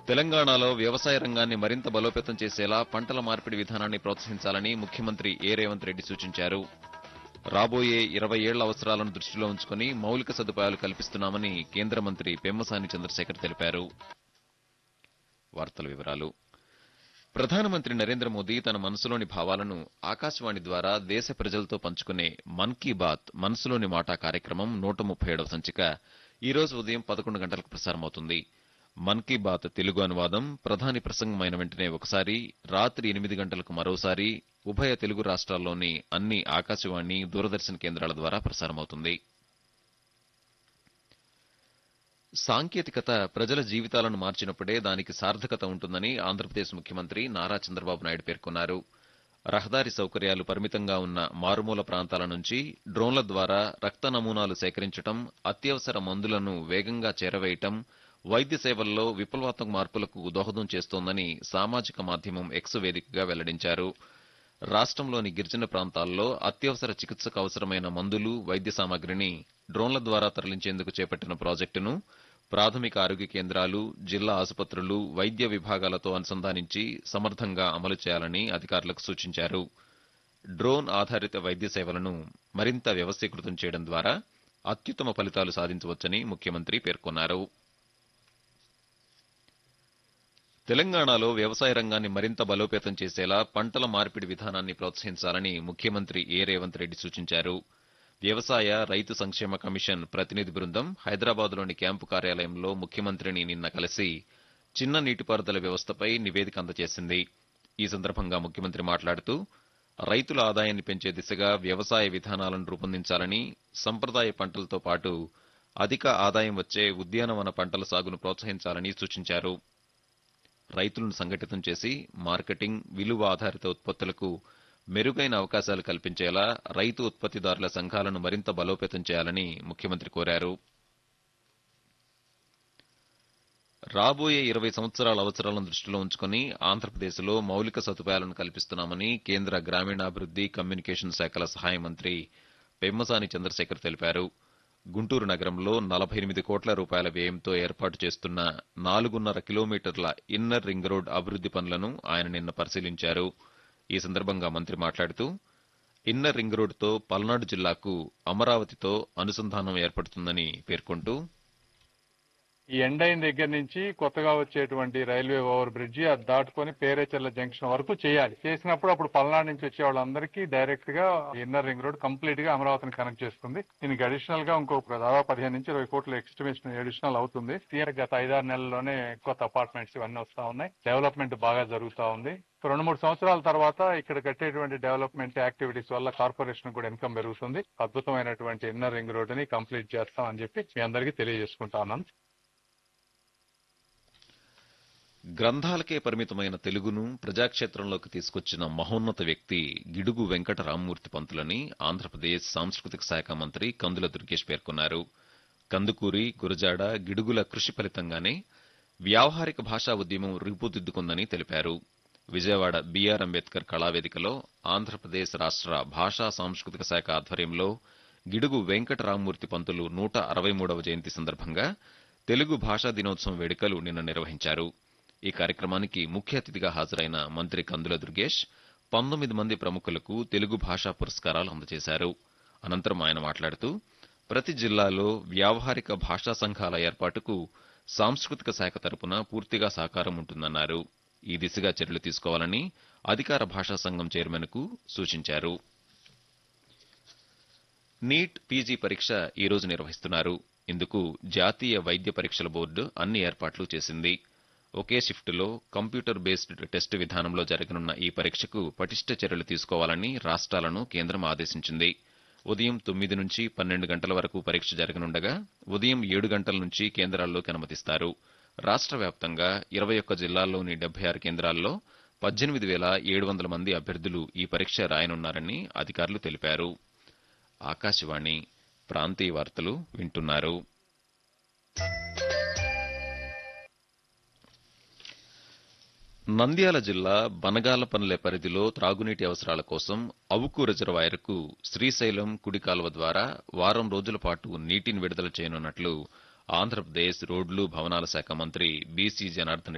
తెలంగాణలో వ్యవసాయ రంగాన్ని మరింత బలోపేతం చేసేలా పంటల మార్పిడి విధానాన్ని ప్రోత్సహించాలని ముఖ్యమంత్రి ఏ రేవంత్ రెడ్డి సూచించారు రాబోయే ఇరవై ఏళ్ల అవసరాలను దృష్టిలో ఉంచుకుని మౌలిక సదుపాయాలు కల్పిస్తున్నామని కేంద్ర మంత్రి పెమ్మసాని చంద్రశేఖర్ తెలిపారు వార్తల వివరాలు ప్రధానమంత్రి నరేంద్ర మోదీ తన మనసులోని భావాలను ఆకాశవాణి ద్వారా దేశ ప్రజలతో పంచుకునే మన్ కీ బాత్ మనసులోని మాట కార్యక్రమం నూట ముప్పై ఏడవ సంచిక ఈ రోజు ఉదయం పదకొండు గంటలకు ప్రసారమవుతుంది మన్ కీ బాత్ తెలుగు అనువాదం ప్రధాని ప్రసంగమైన వెంటనే ఒకసారి రాత్రి ఎనిమిది గంటలకు మరోసారి ఉభయ తెలుగు రాష్ట్రాల్లోని అన్ని ఆకాశవాణి దూరదర్శన్ కేంద్రాల ద్వారా ప్రసారమవుతుంది సాంకేతికత ప్రజల జీవితాలను మార్చినప్పుడే దానికి సార్థకత ఉంటుందని ఆంధ్రప్రదేశ్ ముఖ్యమంత్రి నారా చంద్రబాబు నాయుడు పేర్కొన్నారు రహదారి సౌకర్యాలు పరిమితంగా ఉన్న మారుమూల ప్రాంతాల నుంచి డ్రోన్ల ద్వారా రక్త నమూనాలు సేకరించడం అత్యవసర మందులను వేగంగా చేరవేయటం వైద్య సేవల్లో విప్లవాత్మక మార్పులకు దోహదం చేస్తోందని సామాజిక మాధ్యమం ఎక్స్ వేదికగా వెల్లడించారు రాష్ట్రంలోని గిరిజన ప్రాంతాల్లో అత్యవసర చికిత్సకు అవసరమైన మందులు వైద్య సామాగ్రిని డ్రోన్ల ద్వారా తరలించేందుకు చేపట్టిన ప్రాజెక్టును ప్రాథమిక ఆరోగ్య కేంద్రాలు జిల్లా ఆసుపత్రులు వైద్య విభాగాలతో అనుసంధానించి సమర్థంగా అమలు చేయాలని అధికారులకు సూచించారు డ్రోన్ ఆధారిత వైద్య సేవలను మరింత వ్యవస్థీకృతం చేయడం ద్వారా అత్యుత్తమ ఫలితాలు సాధించవచ్చని ముఖ్యమంత్రి పేర్కొన్నారు తెలంగాణలో వ్యవసాయ రంగాన్ని మరింత బలోపేతం చేసేలా పంటల మార్పిడి విధానాన్ని ప్రోత్సహించాలని ముఖ్యమంత్రి ఏ రేవంత్ రెడ్డి సూచించారు వ్యవసాయ రైతు సంక్షేమ కమిషన్ ప్రతినిధి బృందం హైదరాబాద్లోని క్యాంపు కార్యాలయంలో ముఖ్యమంత్రిని నిన్న కలిసి చిన్న నీటిపారుదల వ్యవస్థపై నివేదిక అందజేసింది ఈ సందర్భంగా ముఖ్యమంత్రి మాట్లాడుతూ రైతుల ఆదాయాన్ని పెంచే దిశగా వ్యవసాయ విధానాలను రూపొందించాలని సంప్రదాయ పంటలతో పాటు అధిక ఆదాయం వచ్చే ఉద్యానవన పంటల సాగును ప్రోత్సహించాలని సూచించారు రైతులను సంఘటితం చేసి మార్కెటింగ్ విలువ ఆధారిత ఉత్పత్తులకు మెరుగైన అవకాశాలు కల్పించేలా రైతు ఉత్పత్తిదారుల సంఘాలను మరింత బలోపేతం చేయాలని ముఖ్యమంత్రి కోరారు రాబోయే ఇరవై సంవత్సరాల అవసరాలను దృష్టిలో ఉంచుకుని ఆంధ్రప్రదేశ్లో మౌలిక సదుపాయాలను కల్పిస్తున్నామని కేంద్ర గ్రామీణాభివృద్ది కమ్యూనికేషన్ శాఖల సహాయ మంత్రి పెమ్మసాని చంద్రశేఖర్ తెలిపారు గుంటూరు నగరంలో నలభై ఎనిమిది కోట్ల రూపాయల వ్యయంతో ఏర్పాటు చేస్తున్న నాలుగున్నర కిలోమీటర్ల ఇన్నర్ రింగ్ రోడ్ అభివృద్ది పనులను ఆయన నిన్న పరిశీలించారు ఈ సందర్భంగా మంత్రి మాట్లాడుతూ ఇన్నర్ రింగ్ రోడ్డుతో పల్నాడు జిల్లాకు అమరావతితో అనుసంధానం ఏర్పడుతుందని పేర్కొంటూ ఈ ఎండ్ అయిన దగ్గర నుంచి కొత్తగా వచ్చేటువంటి రైల్వే ఓవర్ బ్రిడ్జి అది దాటుకొని పేరేచర్ల జంక్షన్ వరకు చేయాలి చేసినప్పుడు అప్పుడు పల్నాడు నుంచి వచ్చే వాళ్ళందరికీ డైరెక్ట్ గా ఇన్నర్ రింగ్ రోడ్ కంప్లీట్ గా అమరావతిని కనెక్ట్ చేస్తుంది దీనికి అడిషనల్ గా ఇంకో దాదాపు పదిహేను నుంచి ఇరవై కోట్ల ఎస్టిమేషన్ అడిషనల్ అవుతుంది తీర గత ఐదారు నెలల్లోనే కొత్త అపార్ట్మెంట్స్ ఇవన్నీ వస్తా ఉన్నాయి డెవలప్మెంట్ బాగా జరుగుతా ఉంది రెండు మూడు సంవత్సరాల తర్వాత ఇక్కడ కట్టేటువంటి డెవలప్మెంట్ యాక్టివిటీస్ వల్ల కార్పొరేషన్ కూడా ఇన్కమ్ పెరుగుతుంది అద్భుతమైనటువంటి ఇన్నర్ రింగ్ రోడ్ ని కంప్లీట్ చేస్తాం అని చెప్పి మీ అందరికీ తెలియజేసుకుంటా ఉన్నాను గ్రంథాలకే పరిమితమైన తెలుగును ప్రజాక్షేత్రంలోకి తీసుకొచ్చిన మహోన్నత వ్యక్తి గిడుగు వెంకట రామ్మూర్తి పంతులని ఆంధ్రప్రదేశ్ సాంస్కృతిక శాఖ మంత్రి కందుల దుర్గేష్ పేర్కొన్నారు కందుకూరి గురజాడ గిడుగుల కృషి ఫలితంగానే వ్యావహారిక భాషా ఉద్యమం రూపుదిద్దుకుందని తెలిపారు విజయవాడ బీఆర్ అంబేద్కర్ కళావేదికలో ఆంధ్రప్రదేశ్ రాష్ట్ర భాషా సాంస్కృతిక శాఖ ఆధ్వర్యంలో గిడుగు వెంకట రామ్మూర్తి పంతులు నూట అరవై మూడవ జయంతి సందర్భంగా తెలుగు భాషా దినోత్సవం వేడుకలు నిన్న నిర్వహించారు ఈ కార్యక్రమానికి ముఖ్య అతిథిగా హాజరైన మంత్రి కందుల దుర్గేష్ పంతొమ్మిది మంది ప్రముఖులకు తెలుగు భాషా పురస్కారాలు అందజేశారు అనంతరం ఆయన మాట్లాడుతూ ప్రతి జిల్లాలో వ్యావహారిక భాషా సంఘాల ఏర్పాటుకు సాంస్కృతిక శాఖ తరపున పూర్తిగా సహకారం ఉంటుందన్నారు ఈ దిశగా చర్యలు తీసుకోవాలని అధికార భాషా సంఘం చైర్మన్కు సూచించారు నీట్ పీజీ పరీక్ష ఈ రోజు నిర్వహిస్తున్నారు ఇందుకు జాతీయ వైద్య పరీక్షల బోర్డు అన్ని ఏర్పాట్లు చేసింది ఒకే షిఫ్టులో కంప్యూటర్ బేస్డ్ టెస్టు విధానంలో జరగనున్న ఈ పరీక్షకు పటిష్ట చర్యలు తీసుకోవాలని రాష్ట్రాలను కేంద్రం ఆదేశించింది ఉదయం తొమ్మిది నుంచి పన్నెండు గంటల వరకు పరీక్ష జరగనుండగా ఉదయం ఏడు గంటల నుంచి కేంద్రాల్లోకి అనుమతిస్తారు రాష్ట్ర వ్యాప్తంగా ఇరవై ఒక్క జిల్లాల్లోని డెబ్బై ఆరు కేంద్రాల్లో పద్దెనిమిది వేల ఏడు వందల మంది అభ్యర్థులు ఈ పరీక్ష రాయనున్నారని అధికారులు తెలిపారు ఆకాశవాణి ప్రాంతీయ వార్తలు వింటున్నారు నంద్యాల జిల్లా బనగాలపల్లె పరిధిలో త్రాగునీటి అవసరాల కోసం అవుకు రిజర్వాయర్కు శ్రీశైలం కుడి కాలువ ద్వారా వారం రోజుల పాటు నీటిని విడుదల చేయనున్నట్లు ఆంధ్రప్రదేశ్ రోడ్లు భవనాల శాఖ మంత్రి బీసీ జనార్దన్